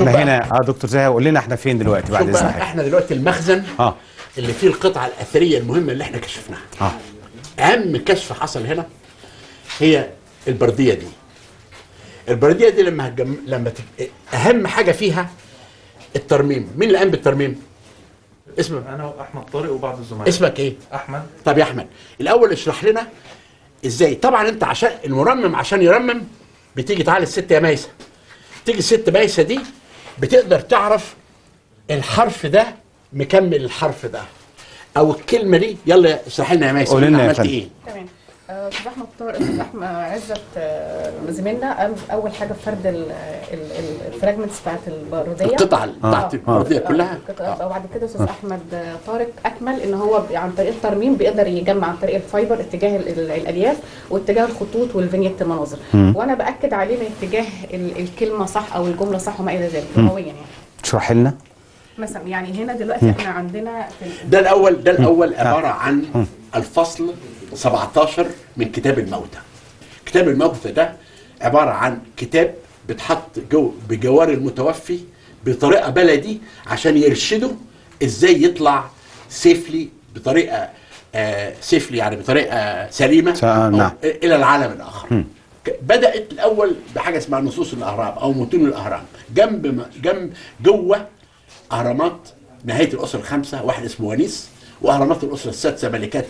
احنا بقى. هنا اه دكتور زاهي قول لنا احنا فين دلوقتي بعد شوف بقى اذنك احنا دلوقتي المخزن اه اللي فيه القطعه الاثريه المهمه اللي احنا كشفناها اه اهم كشف حصل هنا هي البرديه دي البرديه دي لما هتجم... لما ت... اهم حاجه فيها الترميم مين اللي قام بالترميم اسمك انا واحمد طارق وبعض الزملاء اسمك ايه احمد طب يا احمد الاول اشرح لنا ازاي طبعا انت عشان المرمم عشان يرمم بتيجي تعالى الست يا ميسه تيجي الست ميسه دي بتقدر تعرف الحرف ده مكمل الحرف ده او الكلمه دي يلا اشرح لنا يا ميسه قول لنا يا عملت فندم. ايه تمام آه، استاذ احمد طارق استاذ احمد عزت آه، زميلنا قام اول حاجه فرد ال- ال- ال- الفراجمنتس بتاعت البرديه القطع بتاعت آه. البرديه آه، كلها القطع- وبعد كده استاذ احمد آه، طارق اكمل ان هو ب- عن طريق الترميم بيقدر يجمع عن طريق الفايبر اتجاه ال- ال- الالياف واتجاه الخطوط والفينيت المناظر وانا باكد عليه من اتجاه ال- الكلمه صح او الجمله صح وما الى ذلك لغويا يعني اشرح لنا مثلا يعني هنا دلوقتي احنا عندنا في ال- ده الاول ده الاول عباره عن الفصل 17 من كتاب الموتى كتاب الموتى ده عباره عن كتاب بتحط جو بجوار المتوفي بطريقه بلدي عشان يرشده ازاي يطلع سيفلي بطريقه آه سيفلي يعني بطريقه سليمه س- آه، أو نعم. الى العالم الاخر ك- بدات الاول بحاجه اسمها نصوص الاهرام او متون الاهرام جنب م- جنب جوه اهرامات نهايه الاسره الخمسه واحد اسمه ونيس واهرامات الاسره السادسه ملكات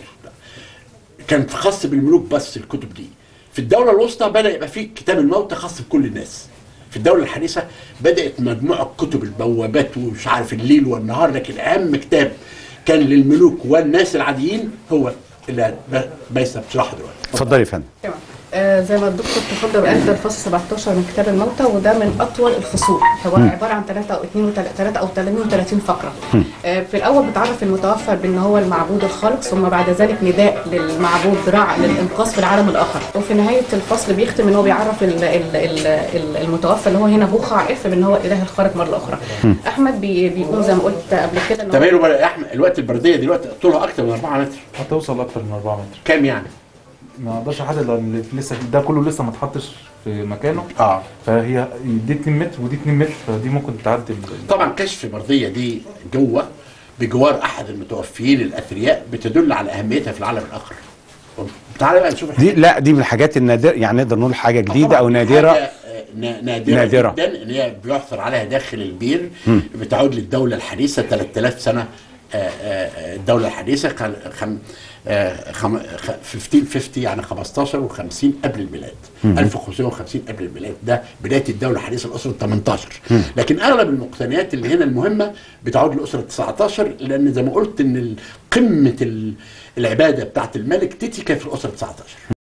كانت خاص بالملوك بس الكتب دي في الدوله الوسطى بدا يبقى في كتاب الموتى خاص بكل الناس في الدوله الحديثه بدات مجموعه كتب البوابات ومش عارف الليل والنهار لكن اهم كتاب كان للملوك والناس العاديين هو اللي بيسا بشرحه دلوقتي اتفضلي يا فندم تمام آه زي ما الدكتور تفضل وقال ده الفصل 17 من كتاب الموتى وده من اطول الفصول هو عباره عن 3 او 2 3 او 32 فقره آه في الاول بتعرف المتوفى بان هو المعبود الخالق ثم بعد ذلك نداء للمعبود برع للانقاذ في العالم الاخر وفي نهايه الفصل بيختم ان هو بيعرف ال ال ال ال المتوفى اللي هو هنا بوخع عرف بان هو اله الخالق مره اخرى احمد بي بيقول زي ما قلت قبل كده ان هو تمام بقى يا احمد الوقت البرديه دلوقتي طولها اكتر من 4 متر هتوصل اكتر من 4 متر كام يعني؟ ما اقدرش احدد لان لسه ده كله لسه ما اتحطش في مكانه اه فهي دي 2 متر ودي 2 متر فدي ممكن تعدي ال- طبعا كشف برديه دي جوه بجوار احد المتوفيين الاثرياء بتدل على اهميتها في العالم الاخر تعالى بقى نشوف دي لا دي من الحاجات النادره يعني نقدر نقول حاجه جديده طبعاً او حاجة، نادره آه، نا- نادرة, نادرة. جدا ان هي بيحصر عليها داخل البير بتعود للدولة الحديثة 3000 سنة آه، آه، الدولة الحديثة كان خم آه، خم- خ- 1550 يعني 15 و50 قبل الميلاد 1550 قبل الميلاد ده بداية الدولة الحديثة الأسرة 18 لكن أغلب المقتنيات اللي هنا المهمة بتعود للأسرة 19 لأن زي ما قلت إن ال- قمة ال- العبادة بتاعت الملك تيتي كانت في الأسرة 19